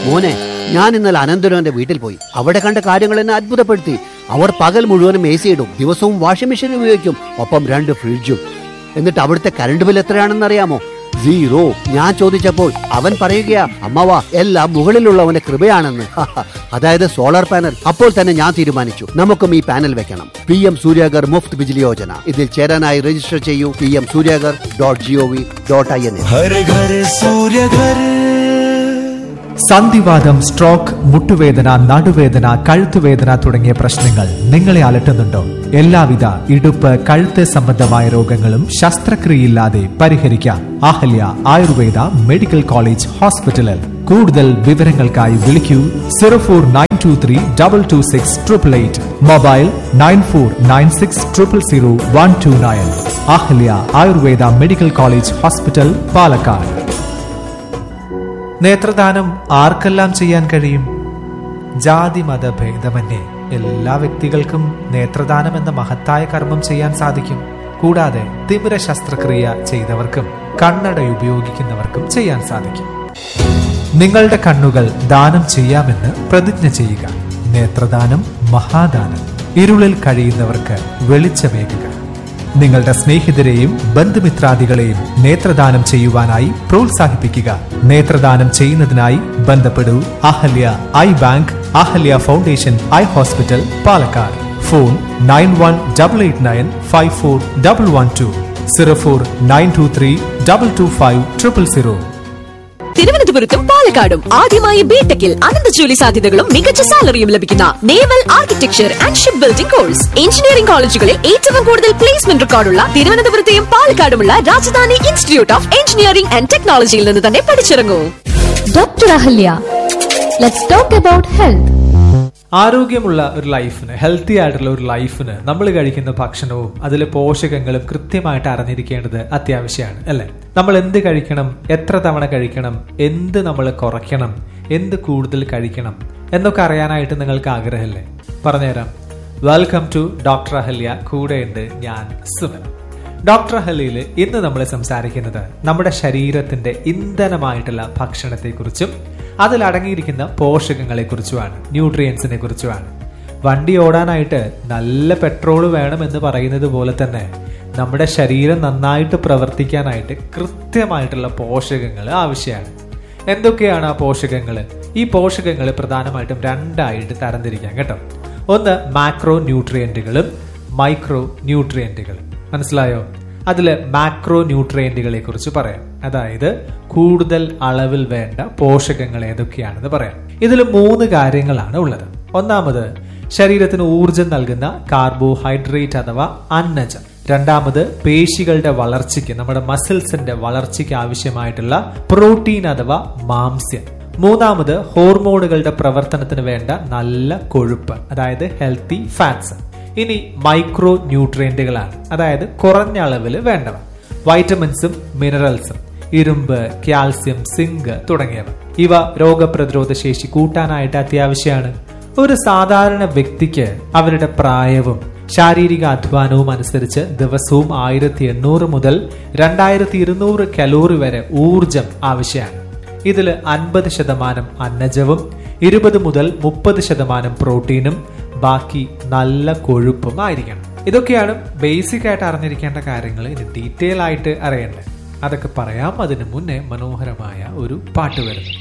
മോനെ ഞാൻ ഇന്നലെ അനന്തരവന്റെ വീട്ടിൽ പോയി അവിടെ കണ്ട കാര്യങ്ങൾ എന്നെ അത്ഭുതപ്പെടുത്തി അവർ പകൽ മുഴുവനും എ സി ഇടും ദിവസവും വാഷിംഗ് മെഷീൻ ഉപയോഗിക്കും ഒപ്പം രണ്ട് ഫ്രിഡ്ജും എന്നിട്ട് അവിടുത്തെ കറണ്ട് ബിൽ എത്രയാണെന്ന് അറിയാമോ സീറോ ഞാൻ ചോദിച്ചപ്പോൾ അവൻ പറയുകയാ അമ്മവ എല്ലാം മുകളിലുള്ളവന്റെ കൃപയാണെന്ന് അതായത് സോളാർ പാനൽ അപ്പോൾ തന്നെ ഞാൻ തീരുമാനിച്ചു നമുക്കും ഈ പാനൽ വെക്കണം പി എം സൂര്യാഗർ മുഫ്ത് ബിജ്ലി യോജന ഇതിൽ ചേരാനായി രജിസ്റ്റർ ചെയ്യൂ P M Suryaghar dot G O V dot I N हर घर सूर्य घर സന്ധിവാദം സ്ട്രോക്ക് മുട്ടുവേദന നടുവേദന കഴുത്തുവേദന തുടങ്ങിയ പ്രശ്നങ്ങൾ നിങ്ങളെ അലട്ടുന്നുണ്ടോ എല്ലാവിധ ഇടുപ്പ് കഴുത്ത് സംബന്ധമായ രോഗങ്ങളും ശസ്ത്രക്രിയയില്ലാതെ പരിഹരിക്കാം അഹല്യ ആയുർവേദ മെഡിക്കൽ കോളേജ് ഹോസ്പിറ്റലിൽ കൂടുതൽ വിവരങ്ങൾക്കായി വിളിക്കൂ zero four nine two three double two six triple eight mobile nine four nine six triple zero one two nine Ahalya Ayurveda medical college hospital Palakkad നേത്രദാനം ആർക്കെല്ലാം ചെയ്യാൻ കഴിയും ജാതി മത ഭേദമന്യേ എല്ലാ വ്യക്തികൾക്കും നേത്രദാനം എന്ന മഹത്തായ കർമ്മം ചെയ്യാൻ സാധിക്കും കൂടാതെ തിമിര ശസ്ത്രക്രിയ ചെയ്തവർക്കും കണ്ണട ഉപയോഗിക്കുന്നവർക്കും ചെയ്യാൻ സാധിക്കും നിങ്ങളുടെ കണ്ണുകൾ ദാനം ചെയ്യാമെന്ന് പ്രതിജ്ഞ ചെയ്യുക നേത്രദാനം മഹാദാനം ഇരുളിൽ കഴിയുന്നവർക്ക് വെളിച്ചമേകുക നിങ്ങളുടെ സ്നേഹിതരെയും ബന്ധുമിത്രാദികളെയും നേത്രദാനം ചെയ്യുവാനായി പ്രോത്സാഹിപ്പിക്കുക നേത്രദാനം ചെയ്യുന്നതിനായി ബന്ധപ്പെടൂ Ahalya eye bank Ahalya foundation eye hospital Palakkad phone nine one double eight nine five four double one two zero four nine two three double two five triple zero തിരുവനന്തപുരത്തും പാലക്കാടും ആദ്യമായി ബിടെക്കിൽ അനന്ത ജോലി സാധ്യതകളും മികച്ച സാലറിയും ലഭിക്കുന്ന naval architecture and ship building course engineering കോളേജുകളിൽ ഏറ്റവും കൂടുതൽ പ്ലേസ്മെന്റ് റെക്കോർഡുള്ള തിരുവനന്തപുരത്തെയും പാലക്കാടുമുള്ള Rajadhani institute of engineering and ടെക്നോളജിയിൽ നിന്ന് തന്നെ പഠിച്ചിറങ്ങൂ Dr. Ahalya. Let's talk about health. ആരോഗ്യമുള്ള ഒരു ലൈഫിന് ഹെൽത്തി ആയിട്ടുള്ള ഒരു ലൈഫിന് നമ്മൾ കഴിക്കുന്ന ഭക്ഷണവും അതിലെ പോഷകങ്ങളും കൃത്യമായിട്ട് അറിഞ്ഞിരിക്കേണ്ടത് അത്യാവശ്യമാണ് അല്ലെ നമ്മൾ എന്ത് കഴിക്കണം എത്ര തവണ കഴിക്കണം എന്ത് നമ്മൾ കുറയ്ക്കണം എന്ത് കൂടുതൽ കഴിക്കണം എന്നൊക്കെ അറിയാനായിട്ട് നിങ്ങൾക്ക് ആഗ്രഹമല്ലേ പറഞ്ഞുതരാം വെൽക്കം ടു ഡോക്ടർ അഹല്യ കൂടെയുണ്ട് ഞാൻ സുമൻ ഡോക്ടർ അഹല്യയിൽ ഇന്ന് നമ്മൾ സംസാരിക്കുന്നത് നമ്മുടെ ശരീരത്തിന്റെ ഇന്ധനമായിട്ടുള്ള ഭക്ഷണത്തെക്കുറിച്ചും അതിൽ അടങ്ങിയിരിക്കുന്ന പോഷകങ്ങളെക്കുറിച്ചുമാണ് ന്യൂട്രിയൻസിനെ കുറിച്ചുമാണ് വണ്ടി ഓടാനായിട്ട് നല്ല പെട്രോൾ വേണം എന്ന് പറയുന്നത് പോലെ തന്നെ നമ്മുടെ ശരീരം നന്നായിട്ട് പ്രവർത്തിക്കാനായിട്ട് കൃത്യമായിട്ടുള്ള പോഷകങ്ങൾ ആവശ്യമാണ് എന്തൊക്കെയാണ് ആ പോഷകങ്ങൾ ഈ പോഷകങ്ങൾ പ്രധാനമായിട്ടും രണ്ടായിട്ട് തരംതിരിക്കാം കേട്ടോ ഒന്ന് മാക്രോ ന്യൂട്രിയന്റുകളും മൈക്രോ ന്യൂട്രിയന്റുകളും മനസ്സിലായോ അതിൽ മാക്രോ ന്യൂട്രിയന്റുകളെ കുറിച്ച് പറയാം അതായത് കൂടുതൽ അളവിൽ വേണ്ട പോഷകങ്ങൾ ഏതൊക്കെയാണെന്ന് പറയാം ഇതിൽ മൂന്ന് കാര്യങ്ങളാണ് ഉള്ളത് ഒന്നാമത് ശരീരത്തിന് ഊർജം നൽകുന്ന കാർബോഹൈഡ്രേറ്റ് അഥവാ അന്നജം രണ്ടാമത് പേശികളുടെ വളർച്ചയ്ക്ക് നമ്മുടെ മസിൽസിന്റെ വളർച്ചയ്ക്ക് ആവശ്യമായിട്ടുള്ള പ്രോട്ടീൻ അഥവാ മാംസ്യം മൂന്നാമത് ഹോർമോണുകളുടെ പ്രവർത്തനത്തിന് വേണ്ട നല്ല കൊഴുപ്പ് അതായത് ഹെൽത്തി ഫാറ്റ്സ് ഇനി മൈക്രോ ന്യൂട്രിയന്റുകളാണ് അതായത് കുറഞ്ഞ അളവിൽ വേണ്ടവ വൈറ്റമിൻസും മിനറൽസും ഇരുമ്പ് കാൽസ്യം സിങ്ക് തുടങ്ങിയവ ഇവ രോഗപ്രതിരോധ ശേഷി കൂട്ടാനായിട്ട് അത്യാവശ്യമാണ് ഒരു സാധാരണ വ്യക്തിക്ക് അവരുടെ പ്രായവും ശാരീരിക അധ്വാനവും അനുസരിച്ച് ദിവസവും ആയിരത്തി എണ്ണൂറ് മുതൽ രണ്ടായിരത്തി ഇരുന്നൂറ് കലോറി വരെ ഊർജം ആവശ്യമാണ് ഇതിൽ അൻപത് ശതമാനം അന്നജവും ഇരുപത് മുതൽ മുപ്പത് ശതമാനം പ്രോട്ടീനും ബാക്കി നല്ല കൊഴുപ്പും ആയിരിക്കണം ഇതൊക്കെയാണ് ബേസിക് ആയിട്ട് അറിഞ്ഞിരിക്കേണ്ട കാര്യങ്ങൾ ഇനി ഡീറ്റെയിൽ ആയിട്ട് അറിയണ്ടേ അതൊക്കെ പറയാം അതിനു മുന്നേ മനോഹരമായ ഒരു പാട്ട് വരുന്നു